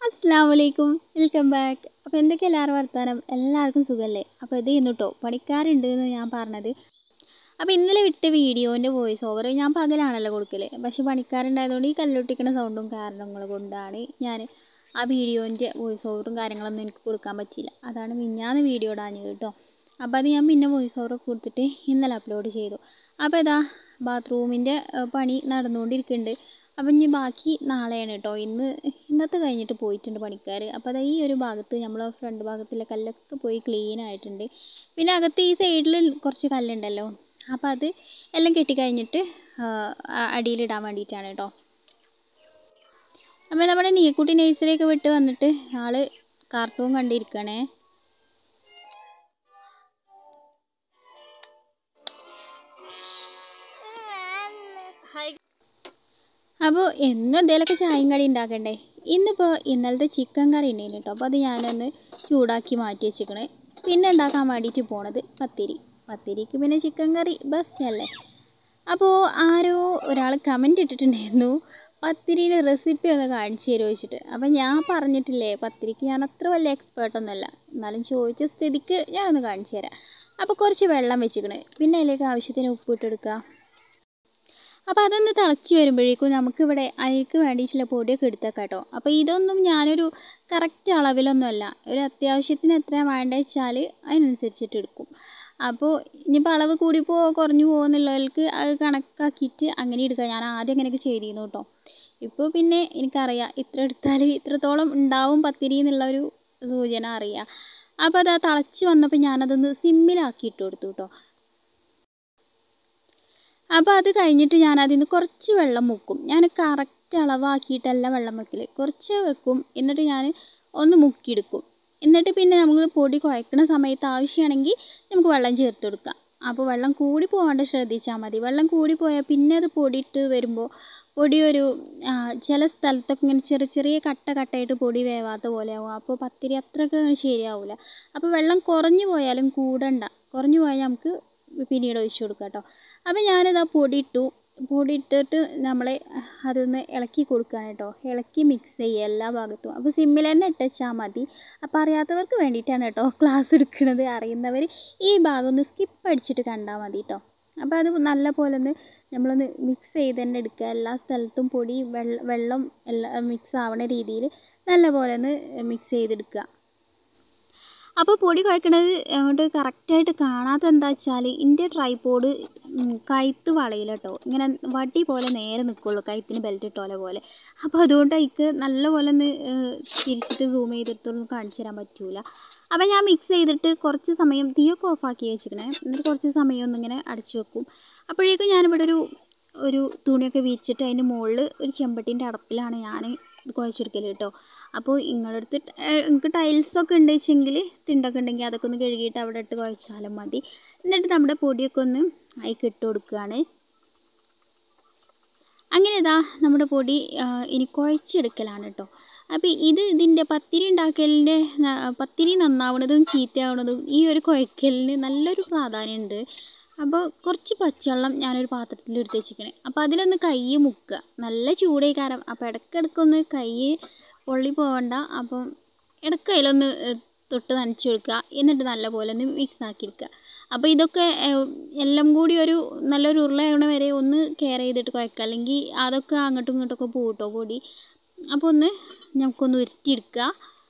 അസ്സാം വലൈക്കും welcome back അപ്പോൾ എന്തൊക്കെ എല്ലാവരും വർത്താനം എല്ലാവർക്കും സുഖമല്ലേ അപ്പോൾ ഇത് ഇന്നിട്ടോ പണിക്കാരുണ്ട് എന്ന് ഞാൻ പറഞ്ഞത് അപ്പോൾ ഇന്നലെ വിട്ട വീഡിയോൻ്റെ വോയിസ് ഓവർ ഞാൻ പകലാണല്ലോ കൊടുക്കൽ പക്ഷേ പണിക്കാരുണ്ടായതുകൊണ്ട് ഈ കല്ലൊട്ടിക്കുന്ന സൗണ്ടും കാരണങ്ങൾ കൊണ്ടാണ് ഞാൻ ആ വീഡിയോൻ്റെ വോയിസ് ഓവറും കാര്യങ്ങളൊന്നും എനിക്ക് കൊടുക്കാൻ പറ്റിയില്ല അതാണ് മിഞ്ഞാന്ന് വീഡിയോ ഇടാഞ്ഞത് കേട്ടോ അപ്പോൾ അത് ഞാൻ പിന്നെ വോയിസ് ഓവർ കൊടുത്തിട്ട് ഇന്നലെ അപ്ലോഡ് ചെയ്തു അപ്പോൾ ഇതാ ബാത്റൂമിൻ്റെ പണി നടന്നുകൊണ്ടിരിക്കുന്നുണ്ട് അപ്പം ഇനി ബാക്കി നാളെയാണ് കേട്ടോ ഇന്ന് ഇന്നത്തെ കഴിഞ്ഞിട്ട് പോയിട്ടുണ്ട് പണിക്കാർ അപ്പോൾ അത് ഈ ഒരു ഭാഗത്ത് നമ്മൾ ഫ്രണ്ട് ഭാഗത്തിലെ കല്ലൊക്കെ പോയി ക്ലീൻ ആയിട്ടുണ്ട് പിന്നെ അകത്ത് ഈ സൈഡിൽ കുറച്ച് കല്ലുണ്ടല്ലോ അപ്പോൾ അത് എല്ലാം കെട്ടിക്കഴിഞ്ഞിട്ട് അടിയിലിടാൻ വേണ്ടിയിട്ടാണ് കേട്ടോ അപ്പോൾ നമ്മുടെ നീക്കുട്ടി നഴ്സറിയൊക്കെ വിട്ട് വന്നിട്ട് ആള് കാർട്ടൂൺ കണ്ടിരിക്കണേ അപ്പോൾ എന്നും എന്തെങ്കിലുമൊക്കെ ചായയും കടി ഉണ്ടാക്കണ്ടേ ഇന്നിപ്പോൾ ഇന്നലത്തെ ചിക്കൻ കറി ഉണ്ടായിരുന്നു കേട്ടോ അപ്പോൾ അത് ഞാനൊന്ന് ചൂടാക്കി മാറ്റി വെച്ചിക്കണ് പിന്നെ ഉണ്ടാക്കാൻ വേണ്ടിയിട്ട് പോണത് പത്തിരി പത്തിരിക്ക് പിന്നെ ചിക്കൻ കറി ബെസ്റ്റ് അല്ലേ അപ്പോൾ ആരോ ഒരാൾ കമൻറ്റ് ഇട്ടിട്ടുണ്ടായിരുന്നു പത്തിരിയുടെ റെസിപ്പി ഒന്ന് കാണിച്ചു തരുമോ വെച്ചിട്ട് അപ്പം ഞാൻ പറഞ്ഞിട്ടില്ലേ പത്തിരിക്ക് ഞാൻ അത്ര വലിയ എക്സ്പേർട്ടൊന്നുമല്ല എന്നാലും ചോദിച്ച സ്ഥിതിക്ക് ഞാനൊന്ന് കാണിച്ചു തരാം അപ്പോൾ കുറച്ച് വെള്ളം വെച്ചിക്കണ് പിന്നെ അതിലേക്ക് ആവശ്യത്തിന് ഉപ്പിട്ടെടുക്കുക അപ്പോൾ അതൊന്ന് തിളച്ച് വരുമ്പോഴേക്കും നമുക്കിവിടെ അതിലേക്ക് വേണ്ടിയിട്ടുള്ള പൊടിയൊക്കെ എടുത്തേക്കാം കേട്ടോ അപ്പോൾ ഇതൊന്നും ഞാനൊരു കറക്റ്റ് അളവിലൊന്നുമല്ല ഒരു അത്യാവശ്യത്തിന് എത്ര വേണ്ടത് വെച്ചാൽ അതിനനുസരിച്ചിട്ട് എടുക്കും അപ്പോൾ ഇനിയിപ്പോൾ അളവ് കൂടി പോ കുറഞ്ഞു പോകുന്നുള്ളവർക്ക് അത് കണക്കാക്കിയിട്ട് അങ്ങനെ എടുക്കുക ഞാൻ ആദ്യം അങ്ങനെയൊക്കെ ചെയ്തിരുന്നു കേട്ടോ ഇപ്പോൾ പിന്നെ എനിക്കറിയാം ഇത്ര എടുത്താൽ ഇത്രത്തോളം ഉണ്ടാവും പത്തിരി എന്നുള്ള ഒരു സൂചന അറിയാം അപ്പോൾ അത് തിളച്ച് വന്നപ്പോൾ ഞാനതൊന്ന് സിമ്മിലാക്കി ഇട്ട് കൊടുത്തു കേട്ടോ അപ്പോൾ അത് കഴിഞ്ഞിട്ട് ഞാൻ അതിൽ നിന്ന് കുറച്ച് വെള്ളം മുക്കും ഞാൻ കറക്റ്റ് അളവാക്കിയിട്ടല്ല വെള്ളം വെക്കൽ കുറച്ച് വെക്കും എന്നിട്ട് ഞാൻ ഒന്ന് മുക്കിയെടുക്കും എന്നിട്ട് പിന്നെ നമുക്ക് പൊടി കുഴക്കുന്ന സമയത്ത് ആവശ്യമാണെങ്കിൽ നമുക്ക് വെള്ളം ചേർത്ത് കൊടുക്കാം അപ്പോൾ വെള്ളം കൂടി പോകാണ്ട് ശ്രദ്ധിച്ചാൽ മതി വെള്ളം കൂടി പോയാൽ പിന്നെ അത് പൊടിയിട്ട് വരുമ്പോൾ പൊടി ഒരു ചില സ്ഥലത്തൊക്കെ ഇങ്ങനെ ചെറിയ ചെറിയ കട്ട കട്ടയായിട്ട് പൊടി വേവാത്ത പോലെ ആവും അപ്പോൾ പത്തിരി അത്രയ്ക്ക് ശരിയാവില്ല അപ്പോൾ വെള്ളം കുറഞ്ഞു പോയാലും കൂടണ്ട കുറഞ്ഞു പോയാൽ നമുക്ക് പിന്നീട് ഒഴിച്ചു കൊടുക്കാം കേട്ടോ അപ്പോൾ ഞാനിതാ പൊടി ഇട്ടു പൊടി ഇട്ടിട്ട് നമ്മൾ അതൊന്ന് ഇളക്കി കൊടുക്കുകയാണ് കേട്ടോ ഇളക്കി മിക്സ് ചെയ്യുക എല്ലാ ഭാഗത്തും അപ്പോൾ സിമ്മിൽ തന്നെ ഇട്ടുവെച്ചാൽ മതി അപ്പോൾ അറിയാത്തവർക്ക് വേണ്ടിയിട്ടാണ് കേട്ടോ ക്ലാസ് എടുക്കുന്നത് അറിയുന്നവർ ഈ ഭാഗം ഒന്ന് സ്കിപ്പ് അടിച്ചിട്ട് കണ്ടാൽ മതി കേട്ടോ അപ്പോൾ അത് നല്ല പോലെ ഒന്ന് നമ്മളൊന്ന് മിക്സ് ചെയ്ത് തന്നെ എടുക്കുക എല്ലാ സ്ഥലത്തും പൊടി വെള്ളം എല്ലാം മിക്സ് ആവണ രീതിയിൽ നല്ല പോലെ ഒന്ന് മിക്സ് ചെയ്തെടുക്കുക അപ്പോൾ പൊടി കുഴക്കണത് അങ്ങോട്ട് കറക്റ്റായിട്ട് കാണാത്ത എന്താ വെച്ചാൽ എൻ്റെ ട്രൈപോഡ് കഴുത്ത് വളയില്ല കേട്ടോ ഇങ്ങനെ വടി പോലെ നേരെ നിൽക്കുള്ളൂ കഴുത്തിന് ബെൽറ്റ് ഇട്ടോലെ പോലെ അപ്പോൾ അതുകൊണ്ട് എനിക്ക് നല്ല പോലെ ഒന്ന് തിരിച്ചിട്ട് സൂം ചെയ്തിട്ടൊന്നും കാണിച്ചു തരാൻ പറ്റൂല അപ്പോൾ ഞാൻ മിക്സ് ചെയ്തിട്ട് കുറച്ച് സമയം തീയൊക്കെ ഓഫാക്കി വെച്ചിക്കണേ എന്നിട്ട് കുറച്ച് സമയം ഒന്നിങ്ങനെ അടച്ചു വെക്കും അപ്പോഴേക്കും ഞാനിവിടെ ഒരു ഒരു തുണിയൊക്കെ വിരിച്ചിട്ട് അതിൻ്റെ മുകളിൽ ഒരു ചെമ്പട്ടീൻ്റെ അടപ്പിലാണ് ഞാൻ കുഴച്ചെടുക്കൽ കേട്ടോ അപ്പോൾ നിങ്ങളുടെ അടുത്ത് നിങ്ങൾക്ക് ടൈൽസൊക്കെ ഉണ്ട് വെച്ചെങ്കിൽ തിണ്ടൊക്കെ ഉണ്ടെങ്കിൽ അതൊക്കെ ഒന്ന് കഴുകിയിട്ട് അവിടെ ഇട്ട് കുഴച്ചാലും മതി എന്നിട്ട് നമ്മുടെ പൊടിയൊക്കെ ഒന്ന് അതിലേക്ക് ഇട്ട് കൊടുക്കുകയാണ് അങ്ങനെ ഇതാ നമ്മുടെ പൊടി ഇനി കുഴച്ചെടുക്കലാണ് കേട്ടോ അപ്പോൾ ഇത് ഇതിൻ്റെ പത്തിരി ഉണ്ടാക്കലിൻ്റെ പത്തിരി നന്നാവണതും ചീത്തയാവണതും ഈ ഒരു കുഴക്കലിന് നല്ലൊരു പ്രാധാന്യമുണ്ട് അപ്പോൾ കുറച്ച് പച്ചവെള്ളം ഞാനൊരു പാത്രത്തിൽ എടുത്ത് വെച്ചിരിക്കണേ അപ്പോൾ അതിലൊന്ന് കൈ മുക്കുക നല്ല ചൂടേ കാരം അപ്പോൾ ഇടയ്ക്കിടയ്ക്കൊന്ന് കൈ പൊള്ളി പോവണ്ട അപ്പം ഇടയ്ക്ക് അതിലൊന്ന് തൊട്ട് നനച്ച് കൊടുക്കുക എന്നിട്ട് നല്ല പോലെ ഒന്ന് മിക്സ് ആക്കി എടുക്കുക അപ്പോൾ ഇതൊക്കെ എല്ലാം കൂടി ഒരു നല്ലൊരു ഉരുളയാവണ വരെ ഒന്ന് കെയർ ചെയ്തിട്ട് കുഴക്കുക അല്ലെങ്കിൽ അതൊക്കെ അങ്ങോട്ടും ഇങ്ങോട്ടൊക്കെ പോകട്ടോ പൊടി അപ്പോൾ ഒന്ന് നമുക്കൊന്ന് ഉരുട്ടിയെടുക്കുക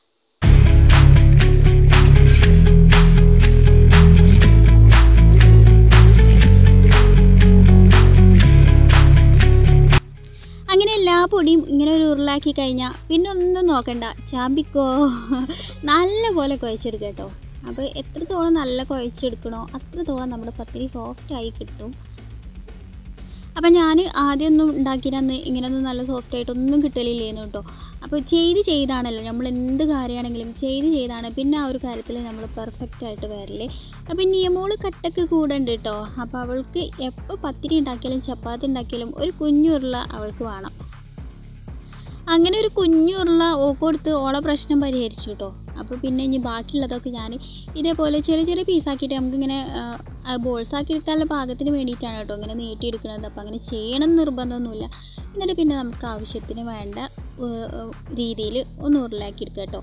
അങ്ങനെ എല്ലാ പൊടിയും ഇങ്ങനെ ഒരു ഉരുളാക്കി കഴിഞ്ഞാൽ പിന്നെ ഒന്നും നോക്കണ്ട ചാമ്പിക്കോ നല്ല പോലെ കുഴച്ചെടുക്കുക കേട്ടോ അപ്പോൾ എത്രത്തോളം നല്ല കുഴച്ചെടുക്കണോ അത്രത്തോളം നമ്മുടെ പത്തിരി സോഫ്റ്റായി കിട്ടും അപ്പം ഞാൻ ആദ്യമൊന്നും ഉണ്ടാക്കിയിരുന്ന് ഇങ്ങനെയൊന്നും നല്ല സോഫ്റ്റായിട്ടൊന്നും കിട്ടലില്ലേന്നു കേട്ടോ അപ്പോൾ ചെയ്ത് ചെയ്താണല്ലോ നമ്മൾ എന്ത് കാര്യമാണെങ്കിലും ചെയ്ത് ചെയ്താണ് പിന്നെ ആ ഒരു കാര്യത്തിൽ നമ്മൾ പെർഫെക്റ്റ് ആയിട്ട് വരല് അപ്പം നിയമോള് കട്ടക്ക് കൂടെ ഉണ്ട് കേട്ടോ അപ്പോൾ അവൾക്ക് എപ്പോൾ പത്തിരി ഉണ്ടാക്കിയാലും ചപ്പാത്തി ഉണ്ടാക്കിയാലും ഒരു കുഞ്ഞുരുള അവൾക്ക് വേണം അങ്ങനെ ഒരു കുഞ്ഞുരുള ഓക്കൊടുത്ത് ഓളെ പ്രശ്നം പരിഹരിച്ചു കേട്ടോ അപ്പോൾ പിന്നെ ഇനി ബാക്കിയുള്ളതൊക്കെ ഞാൻ ഇതേപോലെ ചെറിയ ചെറിയ പീസാക്കിയിട്ട് നമുക്കിങ്ങനെ ബോൾസ് ആക്കി എടുക്കാനുള്ള പാകത്തിന് വേണ്ടിയിട്ടാണ് കേട്ടോ ഇങ്ങനെ നീട്ടിയെടുക്കുന്നത് അപ്പോൾ അങ്ങനെ ചെയ്യണം നിർബന്ധമൊന്നുമില്ല എന്നിട്ട് പിന്നെ നമുക്ക് ആവശ്യത്തിന് വേണ്ട രീതിയിൽ ഒന്ന് ഉരുളാക്കി എടുക്കുക കേട്ടോ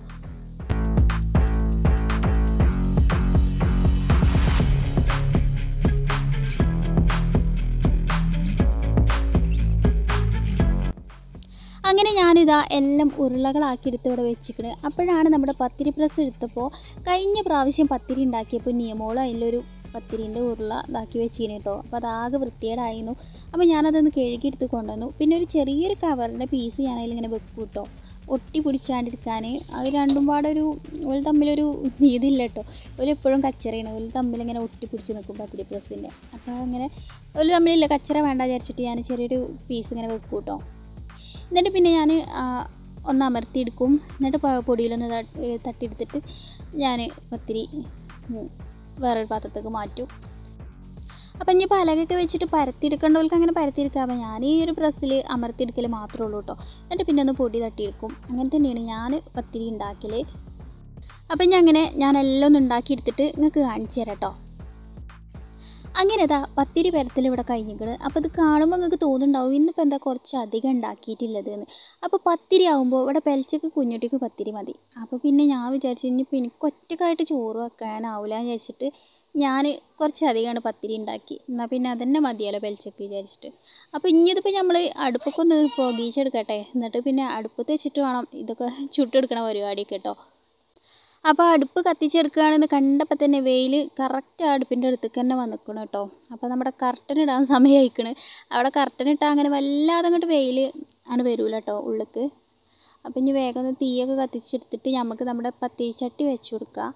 അങ്ങനെ ഞാനിതാ എല്ലാം ഉരുളകളാക്കി എടുത്ത് ഇവിടെ വെച്ചിക്കണ് അപ്പോഴാണ് നമ്മുടെ പത്തിരി പ്രസ് എടുത്തപ്പോൾ കഴിഞ്ഞ പ്രാവശ്യം പത്തിരി ഉണ്ടാക്കിയപ്പോൾ നിയമോളം അതിലൊരു പത്തിരിൻ്റെ ഉരുള ഇതാക്കി വെച്ചിരുന്നു കേട്ടോ അപ്പോൾ അതാകെ വൃത്തികേടായിരുന്നു അപ്പോൾ ഞാനതൊന്ന് കഴുകിയെടുത്ത് കൊണ്ടുവന്നു പിന്നെ ഒരു ചെറിയൊരു കവറിൻ്റെ പീസ് ഞാൻ അതിലിങ്ങനെ വെക്കും കേട്ടോ ഒട്ടി പിടിച്ചാണ്ടിരിക്കാൻ അത് രണ്ടും പാടെ ഒരു ഒരു തമ്മിലൊരു ഇതില്ല കേട്ടോ ഒരു എപ്പോഴും കച്ചറയാണ് ഒരു തമ്മിലിങ്ങനെ ഒട്ടി പിടിച്ച് നിൽക്കും പത്തിരി പ്രസ്സിൻ്റെ അപ്പോൾ അങ്ങനെ ഒരു തമ്മിലില്ല കച്ചറ വേണ്ട വിചാരിച്ചിട്ട് ഞാൻ ചെറിയൊരു പീസ് ഇങ്ങനെ വെക്കും കേട്ടോ എന്നിട്ട് പിന്നെ ഞാൻ ഒന്ന് അമർത്തിയെടുക്കും എന്നിട്ട് പ- പൊടിയിലൊന്ന് തട്ടി തട്ടിയെടുത്തിട്ട് ഞാൻ പത്തിരി ഉം, വേറൊരു പാത്രത്തേക്ക് മാറ്റും അപ്പം ഇനി പലകൊക്കെ വെച്ചിട്ട് പരത്തിയെടുക്കേണ്ടവർക്ക് അങ്ങനെ പരത്തിയെടുക്കാം അപ്പം ഞാൻ ഈ ഒരു പ്രസ്സിൽ അമർത്തിയെടുക്കൽ മാത്രമേ ഉള്ളൂ കേട്ടോ എന്നിട്ട് പിന്നെ ഒന്ന് പൊടി തട്ടിയെടുക്കും അങ്ങനെ തന്നെയാണ് ഞാൻ പത്തിരി ഉണ്ടാക്കൽ അപ്പം ഞാൻ അങ്ങനെ ഞാൻ എല്ലാം ഒന്ന് ഉണ്ടാക്കിയെടുത്തിട്ട് നിങ്ങൾക്ക് കാണിച്ചു തരാം കേട്ടോ അങ്ങനെ ഇതാ പത്തിരി പരത്തിൽ ഇവിടെ കഴിഞ്ഞിക്കണ് അപ്പോൾ ഇത് കാണുമ്പോൾ നിങ്ങൾക്ക് തോന്നുന്നുണ്ടാവും ഇന്നിപ്പോൾ എന്താ കുറച്ച് അധികം ഉണ്ടാക്കിയിട്ടില്ലത് എന്ന് അപ്പോൾ പത്തിരി ആകുമ്പോൾ ഇവിടെ പെലച്ചക്ക് കുഞ്ഞുട്ടിക്ക് പത്തിരി മതി അപ്പോൾ പിന്നെ ഞാൻ വിചാരിച്ചു ഇനിയിപ്പോൾ എനിക്ക് ഒറ്റക്കായിട്ട് ചോറ് വെക്കാനാവില്ല എന്ന് വിചാരിച്ചിട്ട് ഞാൻ കുറച്ച് അധികമാണ് പത്തിരി ഉണ്ടാക്കി എന്നാൽ പിന്നെ അതന്നെ മതിയല്ലോ പെലച്ചക്ക് വിചാരിച്ചിട്ട് അപ്പോൾ ഇനി ഇതിപ്പോൾ നമ്മൾ അടുപ്പൊക്കെ ഒന്ന് പുകയിച്ചെടുക്കട്ടെ എന്നിട്ട് പിന്നെ അടുപ്പത്ത് വെച്ചിട്ട് വേണം ഇതൊക്കെ ചുട്ടെടുക്കണ പരിപാടിയൊക്കെ കേട്ടോ അപ്പോൾ അടുപ്പ് കത്തിച്ചെടുക്കുകയാണെന്ന് കണ്ടപ്പോൾ തന്നെ വെയിൽ കറക്റ്റ് അടുപ്പിൻ്റെ അടുത്തേക്ക് തന്നെ വന്നിക്കണം കേട്ടോ അപ്പോൾ നമ്മുടെ കർട്ടൻ ഇടാൻ സമയമായിക്കണ് അവിടെ കർട്ടൻ ഇട്ടാൽ അങ്ങനെ വല്ലാതെ അങ്ങോട്ട് വെയിൽ ആണ് വരൂല കേട്ടോ ഉള്ളിക്ക് അപ്പം ഇനി വേഗം ഒന്ന് തീയൊക്കെ കത്തിച്ചെടുത്തിട്ട് നമുക്ക് നമ്മുടെ പത്തിരിച്ചട്ടി വെച്ച് കൊടുക്കാം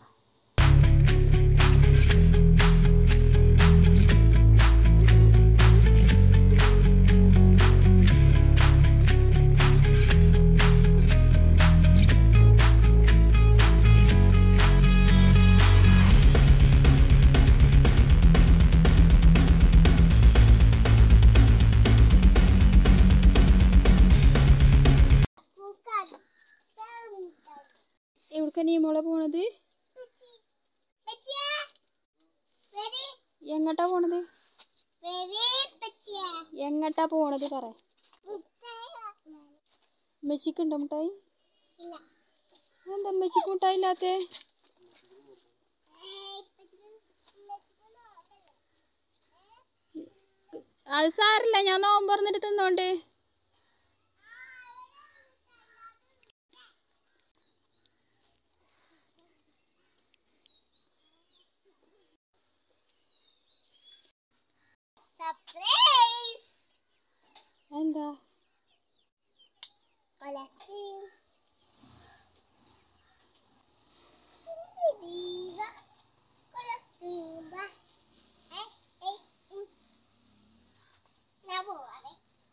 എവിടേക്കാ നീ മോളെ പോണത് എങ്ങോട്ടാ പോണത് എങ്ങോട്ടാ പോണത് പറ ഉമ്മച്ചിക്ക് ഉണ്ടോ മിഠായി എന്താ ഉമ്മച്ചിക്ക് മിഠായി ഇല്ലാത്തേ അത് സാറില്ല ഞാൻ നോമ്പ് പറഞ്ഞിട്ട് തിന്നോണ്ട് Surprise! എന്താ Colección. Diga. Colección. Eh, eh, mm. La boa,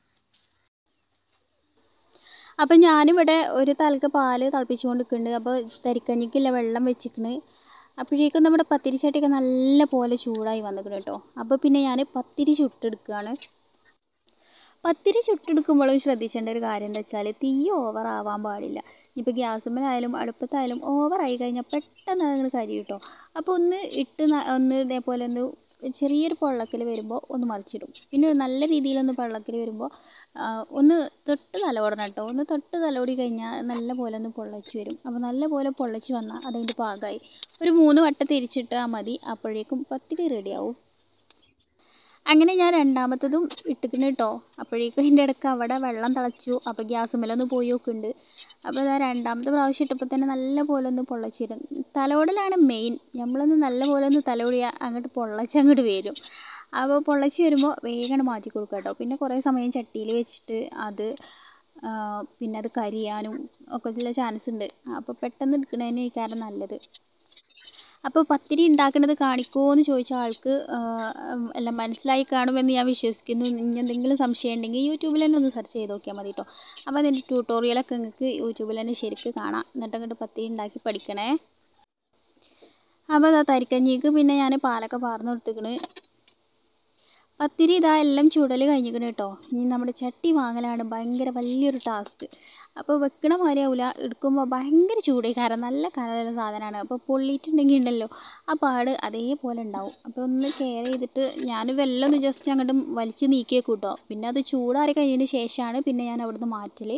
അപ്പം ഞാനിവിടെ ഒരു തലക്ക് പാല് തിളപ്പിച്ചുകൊണ്ട് നിൽക്കുന്നുണ്ട് അപ്പോൾ തരിക്കഞ്ഞിക്കില്ല വെള്ളം വെച്ചിക്കണ് അപ്പോഴേക്കും നമ്മുടെ പത്തിരി ചട്ടിയൊക്കെ നല്ല പോലെ ചൂടായി വന്നിക്കണം കേട്ടോ അപ്പോൾ പിന്നെ ഞാൻ പത്തിരി ചുട്ടെടുക്കുകയാണ് പത്തിരി ചുട്ടെടുക്കുമ്പോഴും ശ്രദ്ധിക്കേണ്ട ഒരു കാര്യം എന്താ വെച്ചാൽ തീ ഓവർ ആവാൻ പാടില്ല ഇപ്പോൾ ഗ്യാസുമ്മലായാലും അടുപ്പത്തായാലും ഓവറായി കഴിഞ്ഞാൽ പെട്ടെന്ന് അതങ്ങ് കരിയും കേട്ടോ അപ്പോൾ ഒന്ന് ഇട്ട് ന- ഒന്ന് ഇതേപോലെ ഒന്ന് ചെറിയൊരു പൊള്ളക്കൽ വരുമ്പോൾ ഒന്ന് മറിച്ചിടും പിന്നെ ഒരു നല്ല രീതിയിലൊന്ന് പൊള്ളക്കൽ വരുമ്പോൾ ആ, ഒന്ന് തൊട്ട് തലയോടണം കേട്ടോ ഒന്ന് തൊട്ട് തലോടി കഴിഞ്ഞാൽ നല്ല പോലെ ഒന്ന് പൊള്ളച്ച് വരും അപ്പോൾ നല്ല പോലെ പൊള്ളച്ച് വന്നാൽ അതതിൻ്റെ പാകമായി ഒരു മൂന്ന് വട്ടം തിരിച്ചിട്ടാൽ മതി അപ്പോഴേക്കും പത്തിരി റെഡിയാവും അങ്ങനെ ഞാൻ രണ്ടാമത്തതും ഇട്ടിക്കണ് കേട്ടോ അപ്പോഴേക്കും അതിൻ്റെ ഇടയ്ക്ക് അവിടെ വെള്ളം തിളച്ചു അപ്പോൾ ഗ്യാസ് മേലൊന്ന് പോയി നോക്കുന്നുണ്ട് അപ്പോൾ ഇതാ രണ്ടാമത്തെ പ്രാവശ്യം ഇട്ടപ്പോൾ തന്നെ നല്ല പോലെ ഒന്ന് പൊള്ളച്ചിരും തലോടലാണ് മെയിൻ നമ്മളൊന്ന് നല്ല പോലെ ഒന്ന് തലോടിയാൽ അങ്ങോട്ട് പൊള്ളച്ച് അങ്ങോട്ട് വരും അപ്പോൾ പൊള്ളച്ച് വരുമ്പോൾ വേഗം മാറ്റി കൊടുക്കുക കേട്ടോ പിന്നെ കുറേ സമയം ചട്ടിയിൽ വെച്ചിട്ട് അത് ആ, പിന്നെ അത് കരിയാനും ഒക്കെ ഉള്ള ചാൻസ് ഉണ്ട് അപ്പോൾ പെട്ടെന്ന് എടുക്കുന്നതിന് കാരണം നല്ലത് അപ്പോൾ പത്തിരി ഉണ്ടാക്കുന്നത് കാണിക്കുമോ എന്ന് ചോദിച്ച ആൾക്ക് ആ, ഉം, എല്ലാം മനസ്സിലായി കാണുമെന്ന് ഞാൻ വിശ്വസിക്കുന്നു ഇനി എന്തെങ്കിലും സംശയം ഉണ്ടെങ്കിൽ യൂട്യൂബിൽ തന്നെ ഒന്ന് സെർച്ച് ചെയ്ത് നോക്കിയാൽ മതി കേട്ടോ അപ്പോൾ അതിൻ്റെ ട്യൂട്ടോറിയലൊക്കെ നിങ്ങൾക്ക് യൂട്യൂബിൽ തന്നെ ശരിക്ക് കാണാം എന്നിട്ട് അങ്ങോട്ട് പത്തിരി ഉണ്ടാക്കി പഠിക്കണേ അപ്പോൾ അതാ തരിക്കഞ്ഞിക്ക് പിന്നെ ഞാൻ പാലൊക്കെ പാർന്ന് കൊടുത്തിക്കണ് പത്തിരി ഇതാ എല്ലാം ചുടൽ കഴിഞ്ഞിക്കണ് കേട്ടോ ഇനി നമ്മുടെ ചട്ടി വാങ്ങലാണ് ഭയങ്കര വലിയൊരു ടാസ്ക് അപ്പോൾ വെക്കണ മാതിരിയാവില്ല എടുക്കുമ്പോൾ ഭയങ്കര ചൂടേ കാരണം നല്ല കനലുള്ള സാധനമാണ് അപ്പോൾ പൊള്ളിയിട്ടുണ്ടെങ്കിൽ ഉണ്ടല്ലോ ആ പാട് അതേപോലെ ഉണ്ടാവും അപ്പോൾ ഒന്ന് കെയർ ചെയ്തിട്ട് ഞാൻ വെള്ളം ഒന്ന് ജസ്റ്റ് അങ്ങോട്ട് വലിച്ച് നീക്കി വെക്കും കേട്ടോ പിന്നെ അത് ചൂടാറി കഴിഞ്ഞതിന് ശേഷമാണ് പിന്നെ ഞാൻ അവിടുന്ന് മാറ്റൽ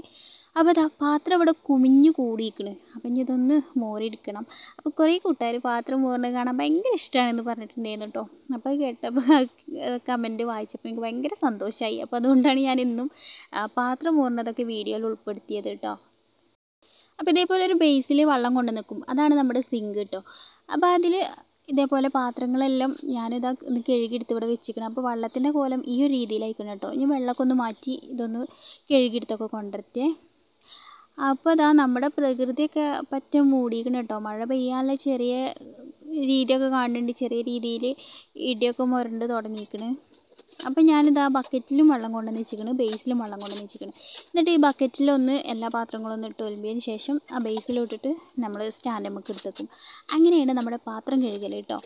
അപ്പോൾ അതാ പാത്രം ഇവിടെ കുമിഞ്ഞു കൂടിയിരിക്കണ് അപ്പം ഇനി ഇതൊന്ന് മോറിയെടുക്കണം അപ്പോൾ കുറേ കൂട്ടുകാർ പാത്രം മോറുന്നത് കാണാൻ ഭയങ്കര ഇഷ്ടമാണെന്ന് പറഞ്ഞിട്ടുണ്ടായിരുന്നു കേട്ടോ അപ്പോൾ കേട്ടപ്പോൾ കമൻറ്റ് വായിച്ചപ്പോൾ എനിക്ക് ഭയങ്കര സന്തോഷമായി അപ്പോൾ അതുകൊണ്ടാണ് ഞാൻ ഇന്നും ആ, പാത്രം മോറുന്നതൊക്കെ വീഡിയോയിൽ ഉൾപ്പെടുത്തിയത് കേട്ടോ അപ്പോൾ ഇതേപോലെ ഒരു ബേസിൽ വെള്ളം കൊണ്ട് നിൽക്കും അതാണ് നമ്മുടെ സിങ്ക് കേട്ടോ അപ്പോൾ അതിൽ ഇതേപോലെ പാത്രങ്ങളെല്ലാം ഞാനിതാ ഒന്ന് കഴുകിയെടുത്ത് ഇവിടെ വെച്ചിരിക്കണം അപ്പോൾ വെള്ളത്തിൻ്റെ കോലം ഈ ഒരു രീതിയിലായിരിക്കണം കേട്ടോ ഇനി വെള്ളമൊക്കെ ഒന്ന് മാറ്റി ഇതൊന്ന് കഴുകിയെടുത്തൊക്കെ കൊണ്ടുവരട്ടെ അപ്പോൾ അതാ നമ്മുടെ പ്രകൃതിയൊക്കെ പറ്റ മൂടിയിരിക്കണം കേട്ടോ മഴ പെയ്യാനുള്ള ചെറിയ രീതിയൊക്കെ കാണുന്നുണ്ട് ചെറിയ രീതിയിൽ ഇടിയൊക്കെ മുരണ്ട് തുടങ്ങിയിരിക്കണ് അപ്പം ഞാനിതാ ബക്കറ്റിലും വെള്ളം കൊണ്ടുവന്ന് വെച്ചിരിക്കണ് ബേസിലും വെള്ളം കൊണ്ടുവന്ന് വെച്ചിരിക്കണ് എന്നിട്ട് ഈ ബക്കറ്റിലൊന്ന് എല്ലാ പാത്രങ്ങളും ഒന്ന് ഇട്ട് ഒലിമ്പിയതിന് ശേഷം ആ ബേസിലോട്ടിട്ട് നമ്മൾ സ്റ്റാൻഡ് നമുക്ക് എടുത്തേക്കും അങ്ങനെയാണ് നമ്മുടെ പാത്രം കഴുകൽ കേട്ടോ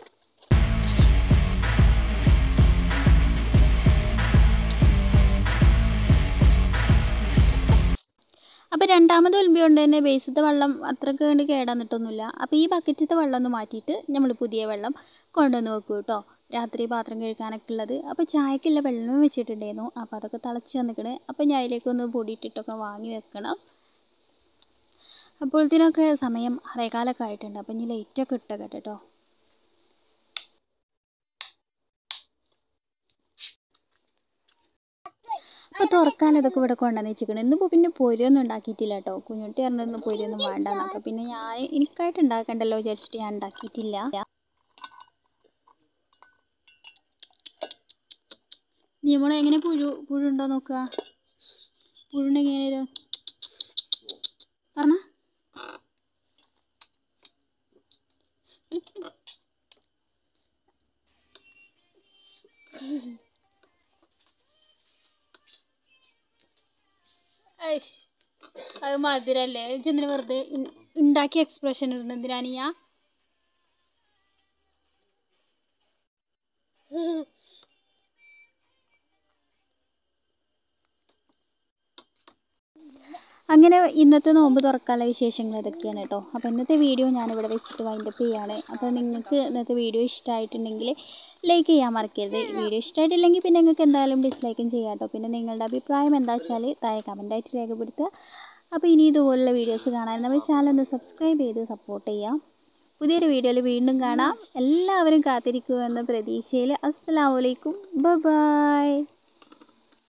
അപ്പോൾ രണ്ടാമത് ഒലിമ്പി കൊണ്ട് തന്നെ ബേസിലത്തെ വെള്ളം അത്രയ്ക്ക് കണ്ട് കേടാന്നിട്ടൊന്നുമില്ല അപ്പോൾ ഈ ബക്കറ്റിലത്തെ വെള്ളം ഒന്ന് മാറ്റിയിട്ട് നമ്മൾ പുതിയ വെള്ളം കൊണ്ടുവന്ന് വെക്കും കേട്ടോ രാത്രി പാത്രം കഴുകാനൊക്കെ ഉള്ളത് അപ്പോൾ ചായക്കുള്ള വെള്ളം വെച്ചിട്ടുണ്ടായിരുന്നു അപ്പോൾ അതൊക്കെ തിളച്ച് വന്നിക്കണ് അപ്പോൾ ഞാൻ അതിലേക്കൊന്ന് പൊടിയിട്ടിട്ടൊക്കെ വാങ്ങി വെക്കണം അപ്പോഴത്തേനൊക്കെ സമയം അറേകാലൊക്കെ ആയിട്ടുണ്ട് അപ്പോൾ ഇനി ലൈറ്റൊക്കെ ഇട്ടൊക്കെ കേട്ടോ അപ്പോൾ തുറക്കാൻ ഇതൊക്കെ ഇവിടെ കൊണ്ടുവന്ന് വെച്ചിരിക്കണം ഇന്നിപ്പോൾ പിന്നെ പൊരിയൊന്നും ഉണ്ടാക്കിയിട്ടില്ല കേട്ടോ കുഞ്ഞുട്ടി പറഞ്ഞൊന്നും പൊരിയൊന്നും വേണ്ടെന്ന് അപ്പോൾ പിന്നെ ഞാൻ എനിക്കായിട്ട് ഉണ്ടാക്കണ്ടല്ലോ വിചാരിച്ചിട്ട് ഞാൻ ഉണ്ടാക്കിയിട്ടില്ല നീ മോളെ എങ്ങനെ പുഴു പുഴു ഉണ്ടോ നോക്കുക പുഴുണ്ടെങ്കിൽ എങ്ങനെ വരും പറഞ്ഞ ഐഷ് അത് മധുരല്ലേ ചെന്നിന് വെറുതെ ഇൻ- ഉണ്ടാക്കിയ എക്സ്പ്രഷൻ ഇടുന്നത് എന്തിനാണ് ഞാൻ അങ്ങനെ ഇന്നത്തെ നോമ്പ് തുറക്കാനുള്ള വിശേഷങ്ങൾ ഇതൊക്കെയാണ് കേട്ടോ അപ്പോൾ ഇന്നത്തെ വീഡിയോ ഞാനിവിടെ വെച്ചിട്ട് വൈൻഡപ്പ് ചെയ്യാണ് അപ്പോൾ നിങ്ങൾക്ക് ഇന്നത്തെ വീഡിയോ ഇഷ്ടമായിട്ടുണ്ടെങ്കിൽ ലൈക്ക് ചെയ്യാൻ മറക്കരുത് വീഡിയോ ഇഷ്ടമായിട്ടില്ലെങ്കിൽ പിന്നെ നിങ്ങൾക്ക് എന്തായാലും ഡിസ്ലൈക്കും ചെയ്യാം കേട്ടോ പിന്നെ നിങ്ങളുടെ അഭിപ്രായം എന്താ വെച്ചാൽ താഴെ കമൻറ്റായിട്ട് രേഖപ്പെടുത്തുക അപ്പോൾ ഇനി ഇതുപോലുള്ള വീഡിയോസ് കാണാൻ നമ്മുടെ ചാനൽ ഒന്ന് സബ്സ്ക്രൈബ് ചെയ്ത് സപ്പോർട്ട് ചെയ്യാം പുതിയൊരു വീഡിയോയിൽ വീണ്ടും കാണാം എല്ലാവരും കാത്തിരിക്കുമെന്ന പ്രതീക്ഷയിൽ അസ്സലാമലൈക്കും ബൈ